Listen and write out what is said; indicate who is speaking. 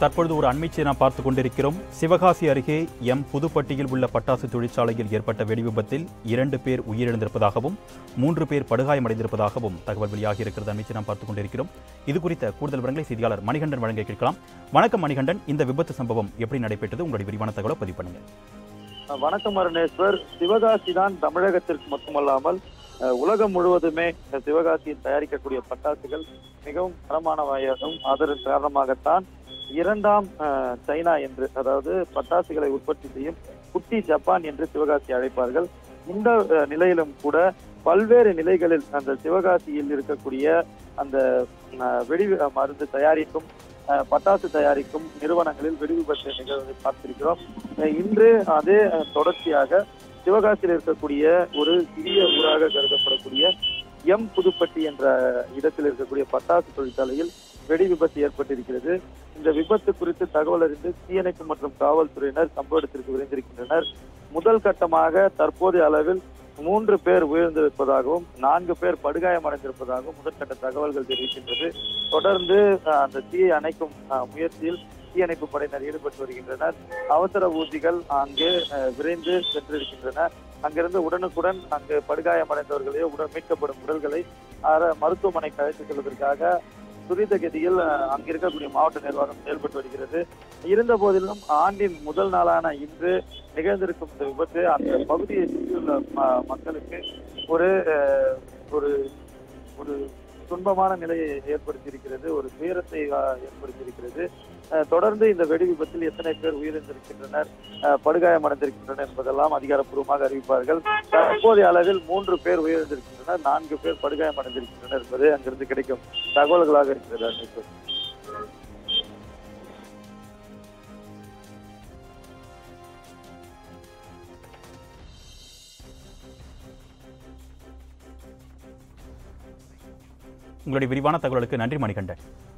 Speaker 1: தற்பொழுது ஒரு அண்மைச்சை நாம் பார்த்துக் கொண்டிருக்கிறோம் சிவகாசி அருகே எம் புதுப்பட்டியில் உள்ள பட்டாசு தொழிற்சாலையில் ஏற்பட்ட வெடிவிபத்தில் இரண்டு பேர் உயிரிழந்திருப்பதாகவும் மூன்று பேர் படுகாயமடைந்திருப்பதாகவும் தகவல் வெளியாகி இருக்கிறது அண்மைச்சை நாம் பார்த்துக் கொண்டிருக்கிறோம் இது குறித்த கூடுதல் விவரங்களை செய்தியாளர் மணிகண்டன் வழங்க கேட்கலாம் வணக்கம் மணிகண்டன் இந்த விபத்து சம்பவம் எப்படி நடைபெற்றது உங்களுடைய விரிவான தகவலை பதிவு பண்ணுங்க
Speaker 2: வணக்கம் அருணேஸ்வர் சிவகாசி தான் தமிழகத்திற்கு மட்டுமல்லாமல் அஹ், உலகம் முழுவதுமே இந்த சிவகாசியில் தயாரிக்கக்கூடிய பட்டாசுகள் மிகவும் தரமானவையாகவும் அதன் காரணமாகத்தான் இரண்டாம் அஹ், சைனா என்று அதாவது பட்டாசுகளை உற்பத்தி செய்யும் குட்டி ஜப்பான் என்று சிவகாசி அழைப்பார்கள் இந்த அஹ், நிலையிலும் கூட பல்வேறு நிலைகளில் அந்த சிவகாசியில் இருக்கக்கூடிய அந்த அஹ், வெடி மருந்து தயாரிக்கும் அஹ், பட்டாசு தயாரிக்கும் நிறுவனங்களில் வெடி விபத்து நிகழ்வதை பார்த்திருக்கிறோம் அஹ் இன்று அதே அஹ், தொடர்ச்சியாக சிவகாசியில் இருக்கக்கூடிய ஒரு சிறிய ஊராக கருதப்படக்கூடிய எம் புதுப்பட்டி என்ற இடத்தில் இருக்கக்கூடிய பட்டாசு தொழிற்சாலையில் வெடி விபத்து ஏற்பட்டிருக்கிறது இந்த விபத்து குறித்து தகவல் அறிந்து தீயணைப்பு மற்றும் காவல்துறையினர் சம்பவ இடத்திற்கு விரைந்திருக்கின்றனர் முதல் கட்டமாக தற்போதைய அளவில் மூன்று பேர் உயிர்ந்திருப்பதாகவும் நான்கு பேர் படுகாயமடைந்திருப்பதாகவும் முதற்கட்ட தகவல்கள் தெரிவிக்கின்றது தொடர்ந்து அஹ், அந்த தீயை அணைக்கும் அஹ், முயற்சியில் தீயணைப்பு படையினர் ஈடுபட்டு வருகின்றனர் அவசர ஊர்திகள் அங்கே அஹ், விரைந்து சென்றிருக்கின்றன அங்கிருந்து உடனுக்குடன் அங்கு படுகாயமடைந்தவர்களையோ உடன் மீட்கப்படும் உடல்களை அர- மருத்துவமனைக்கு அழைத்து செல்வதற்காக துரித கதியில் அஹ், அங்க இருக்கக்கூடிய மாவட்ட நிர்வாகம் செயல்பட்டு வருகிறது இருந்த போதிலும் ஆண்டின் முதல் நாளான இன்று நிகழ்ந்திருக்கும் இந்த விபத்து அந்த பகுதியை சுற்றியுள்ள ம- மக்களுக்கு ஒரு அஹ், ஒரு ஒரு துன்பமான நிலையை ஏற்படுத்தியிருக்கிறது ஒரு துயரத்தை அஹ், ஏற்படுத்தியிருக்கிறது அஹ், தொடர்ந்து இந்த வெடி விபத்தில் எத்தனை பேர் உயிரிழந்திருக்கின்றனர் அஹ், படுகாயமடைந்திருக்கின்றனர் என்பதெல்லாம் அதிகாரப்பூர்வமாக அறிவிப்பார்கள் தற்போதைய அளவில் மூன்று பேர் உயிரிழந்திருக்கின்றனர் நான்கு பேர் படுகாயமடைந்திருக்கின்றனர் என்பது அங்கிருந்து கிடைக்கும் தகவல்களாக இருக்கிறது அன்னைக்கு
Speaker 1: உங்களுடைய விரிவான தகவலுக்கு நன்றி மணிகண்டன்